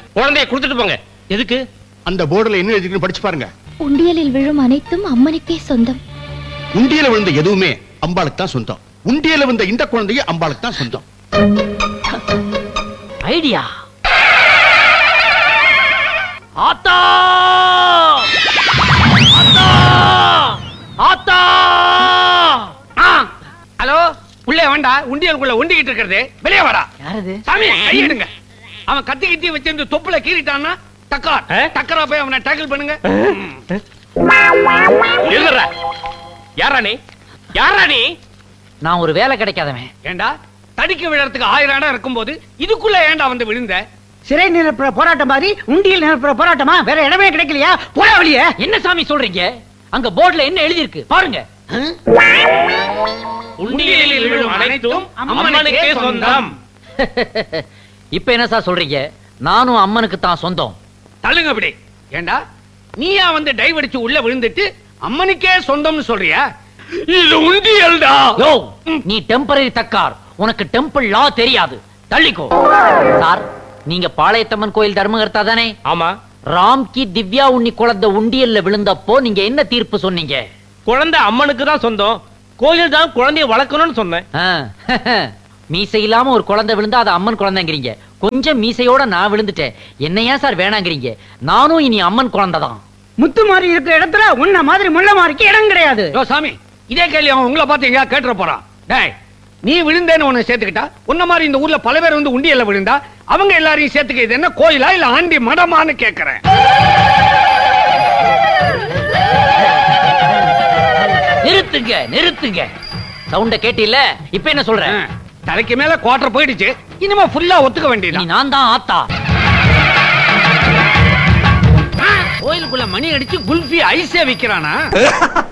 குழந்தைய கொடுத்துட்டு போங்க எதுக்கு அந்த போர்டுல என்ன எழுதிருக்குன்னு படிச்சு பாருங்க உண்டியலில் விழும் அனைத்தும் அம்மனுக்கே சொந்தம் உண்டியல விழுந்த எதுவுமே அம்பாளுக்கு தான் சொந்தம் உண்டியல விழுந்த இந்த குழந்தைய அம்பாளுக்கு தான் சொந்தம் ஐடியா ஆத்தா ஆத்தா ஆத்தா ஹலோ உள்ள வேண்டா உண்டியலுக்குள்ள உண்டிக்கிட்டு இருக்கிறது வெளியே வாடா யாரது சாமி கையிடுங்க அவன் கத்தி கத்தி வச்சிருந்து தொப்புல கீறிட்டான்னா டக்கார் டக்கரா போய் அவனை டேக்கிள் பண்ணுங்க எழுதுற யாரா நீ யாரா நீ நான் ஒரு வேலை கிடைக்காதவன் ஏண்டா தடிக்க விழறதுக்கு ஆயிரம் இடம் இருக்கும்போது இதுக்குள்ள ஏண்டா வந்து விழுந்த சிறை நிரப்புற போராட்டம் மாதிரி உண்டியல் நிரப்புற போராட்டமா வேற இடமே கிடைக்கலையா போடா வெளியே என்ன சாமி சொல்றீங்க அங்க போர்டுல என்ன எழுதி இருக்கு பாருங்க உண்டியலில் விழும் அனைத்தும் அம்மனுக்கே சொந்தம் இப்ப என்ன சார் சொல்றீங்க நானும் அம்மனுக்கு தான் சொந்தம் தள்ளுங்க அப்படி ஏண்டா நீயா வந்து டைவ் அடிச்சு உள்ள விழுந்துட்டு அம்மனுக்கே சொந்தம்னு சொல்றியா இது உண்டியல்டா யோ நீ டெம்பரரி தக்கார் உனக்கு டெம்பிள் லா தெரியாது தள்ளிக்கோ சார் நீங்க பாளையத்தம்மன் கோயில் தர்மகர்த்தா தானே ஆமா ராம் கி திவ்யா உன்னி குழந்தை உண்டியல்ல விழுந்தப்போ நீங்க என்ன தீர்ப்பு சொன்னீங்க குழந்தை அம்மனுக்கு தான் சொந்தம் கோயில் தான் குழந்தைய வளர்க்கணும்னு சொன்னேன் ஆ, மீசை இல்லாம ஒரு குழந்தை விழுந்தா அது அம்மன் குழந்தைங்கிறீங்க கொஞ்சம் மீசையோட நான் விழுந்துட்டேன் என்ன ஏன் சார் வேணாங்கிறீங்க நானும் இனி அம்மன் குழந்தை தான் முத்து மாதிரி இருக்கிற இடத்துல உன்ன மாதிரி முள்ள மாதிரிக்கு இடம் கிடையாது யோ சாமி இதே கேள்வி அவன் உங்களை பார்த்து எங்கயா கேட்டுற போறான் டேய் நீ விழுந்தேன்னு உன்னை சேர்த்துக்கிட்டா உன்ன மாதிரி இந்த ஊர்ல பல பேர் வந்து உண்டியல்ல விழுந்தா அவங்க எல்லாரையும் சேர்த்துக்க இது என்ன கோயிலா இல்ல ஆண்டி மடமான்னு கேக்குறேன் நிறுத்துங்க நிறுத்துங்க சவுண்ட கேட்டில்ல இப்ப என்ன ஆ, சொல்றேன் தலைக்கு மேல குவார்டர் போயிடுச்சு இனிமே ஃபுல்லா ஒத்துக்க நீ வேண்டியது நான் தான் ஆத்தா கோயிலுக்குள்ள மணி அடிச்சு குல்ஃபி ஐஸே விக்கிறானா